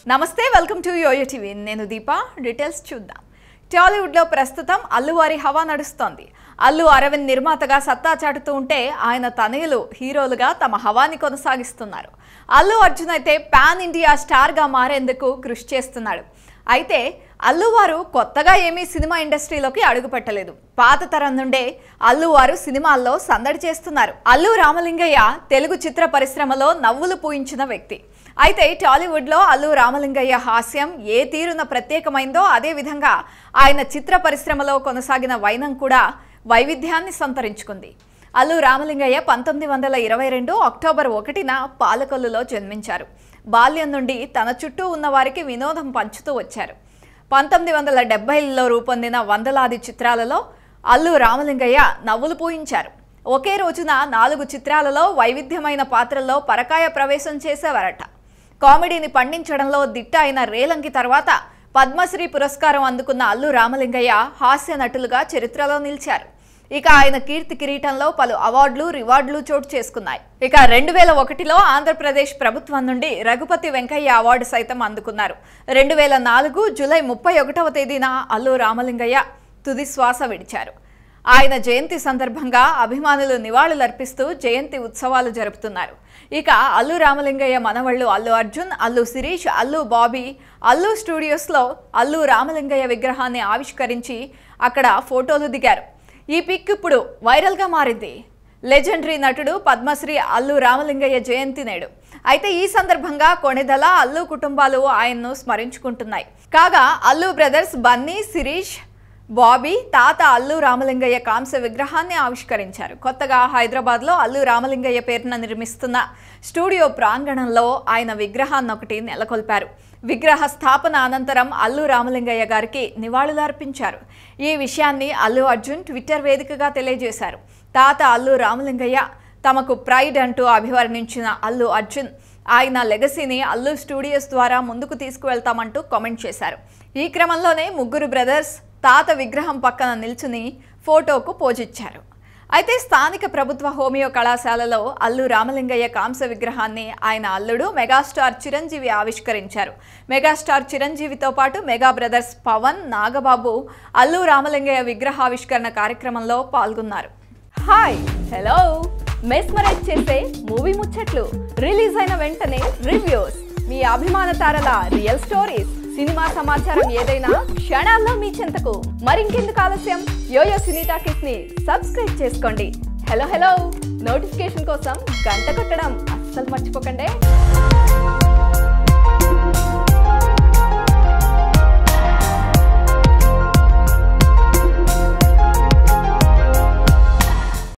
నమస్తే welcome to yo-yo TV నేను దీప details చూద్దాం టాలీవుడ్లో ప్రస్తుతం అల్లువారి హవా నడుస్తోంది అల్లు అరవింద్ నిర్మాతగా సత్తా చాటుతూ ఉంటే ఆయన తనయులు హీరోలుగా తమ హవాని కొనసాగిస్తున్నారు అల్లు అర్జున్ అయితే పాన్ ఇండియా స్టార్గా మారేందుకు కృషి చేస్తున్నాడు అయితే అల్లువారు కొత్తగా ఏమీ సినిమా ఇండస్ట్రీలోకి అడుగుపెట్టలేదు పాత తరం నుండే అల్లువారు సినిమాల్లో సందడి చేస్తున్నారు అల్లు రామలింగయ్య తెలుగు చిత్ర పరిశ్రమలో నవ్వులు పూయించిన వ్యక్తి అయితే టాలీవుడ్లో అల్లు రామలింగయ్య హాస్యం ఏ తీరున ప్రత్యేకమైందో అదే విధంగా ఆయన చిత్ర పరిశ్రమలో కొనసాగిన వైనం కూడా వైవిధ్యాన్ని సంతరించుకుంది అల్లు రామలింగయ్య పంతొమ్మిది వందల ఇరవై రెండు అక్టోబర్ ఒకటిన పాలకొల్లులో జన్మించారు బాల్యం నుండి తన చుట్టూ ఉన్న వారికి వినోదం పంచుతూ వచ్చారు పంతొమ్మిది వందల డెబ్బైలలో రూపొందిన వందలాది చిత్రాలలో అల్లు రామలింగయ్య నవ్వులు పూయించారు ఒకే రోజున నాలుగు చిత్రాలలో వైవిధ్యమైన పాత్రల్లో పరకాయ ప్రవేశం చేసేవారట కామెడీని పండించడంలో దిట్ట అయిన రేలంకి తర్వాత పద్మశ్రీ పురస్కారం అందుకున్న అల్లు రామలింగయ్య హాస్య నటులుగా చరిత్రలో నిలిచారు ఇక ఆయన కీర్తి కిరీటంలో పలు అవార్డులు రివార్డులు చోటు చేసుకున్నాయి ఇక రెండు వేల ఒకటిలో ఆంధ్రప్రదేశ్ ప్రభుత్వం నుండి రఘుపతి వెంకయ్య అవార్డు సైతం అందుకున్నారు రెండు వేల నాలుగు జూలై ముప్పై ఒకటవ తేదీన అల్లు రామలింగయ్య తుది శ్వాస విడిచారు ఆయన జయంతి సందర్భంగా అభిమానులు నివాళులర్పిస్తూ జయంతి ఉత్సవాలు జరుపుతున్నారు ఇక అల్లు రామలింగయ్య మనవళ్ళు అల్లు అర్జున్ అల్లు శిరీష్ అల్లు బాబీ అల్లు స్టూడియోస్లో అల్లు రామలింగయ్య విగ్రహాన్ని ఆవిష్కరించి అక్కడ ఫోటోలు దిగారు ఈ పిక్ ఇప్పుడు వైరల్గా మారింది లెజెండరీ నటుడు పద్మశ్రీ అల్లు రామలింగయ్య జయంతి నేడు అయితే ఈ సందర్భంగా కొణిదల అల్లు కుటుంబాలు ఆయన్ను స్మరించుకుంటున్నాయి కాగా అల్లు బ్రదర్స్ బన్నీ శిరీష్ బాబీ తాత అల్లు రామలింగయ్య కాంస్య విగ్రహాన్ని ఆవిష్కరించారు కొత్తగా హైదరాబాద్లో అల్లు రామలింగయ్య పేరున నిర్మిస్తున్న స్టూడియో ప్రాంగణంలో ఆయన విగ్రహాన్ని ఒకటి నెలకొల్పారు విగ్రహ స్థాపన అనంతరం అల్లు రామలింగయ్య గారికి నివాళులర్పించారు ఈ విషయాన్ని అల్లు అర్జున్ ట్విట్టర్ వేదికగా తెలియజేశారు తాత అల్లు రామలింగయ్య తమకు ప్రైడ్ అంటూ అభివర్ణించిన అల్లు అర్జున్ ఆయన లెగసీని అల్లు స్టూడియోస్ ద్వారా ముందుకు తీసుకువెళ్తామంటూ కామెంట్ చేశారు ఈ క్రమంలోనే ముగ్గురు బ్రదర్స్ తాత విగ్రహం పక్కన నిల్చుని ఫోటోకు పోజిచ్చారు అయితే స్థానిక ప్రభుత్వ హోమియో కళాశాలలో అల్లు రామలింగయ్య కాంస విగ్రహాన్ని ఆయన అల్లుడు మెగాస్టార్ చిరంజీవి ఆవిష్కరించారు మెగాస్టార్ చిరంజీవితో పాటు మెగా బ్రదర్స్ పవన్ నాగబాబు అల్లు రామలింగయ్య విగ్రహావిష్కరణ కార్యక్రమంలో పాల్గొన్నారు హాయ్ హలో మెస్మరైజ్ చేసే మూవీ ముచ్చట్లు రిలీజ్ అయిన వెంటనే రివ్యూస్ మీ అభిమాన తారల రియల్ స్టోరీస్ సినిమా సమాచారం ఏదైనా క్షణాల్లో మీ చెంతకు మరింకెందుకు ఆలస్యం యోయో సినీ టాకీస్ ని సబ్స్క్రైబ్ చేసుకోండి హలో హలో నోటిఫికేషన్ కోసం గంట కొట్టడం అస్సలు మర్చిపోకండి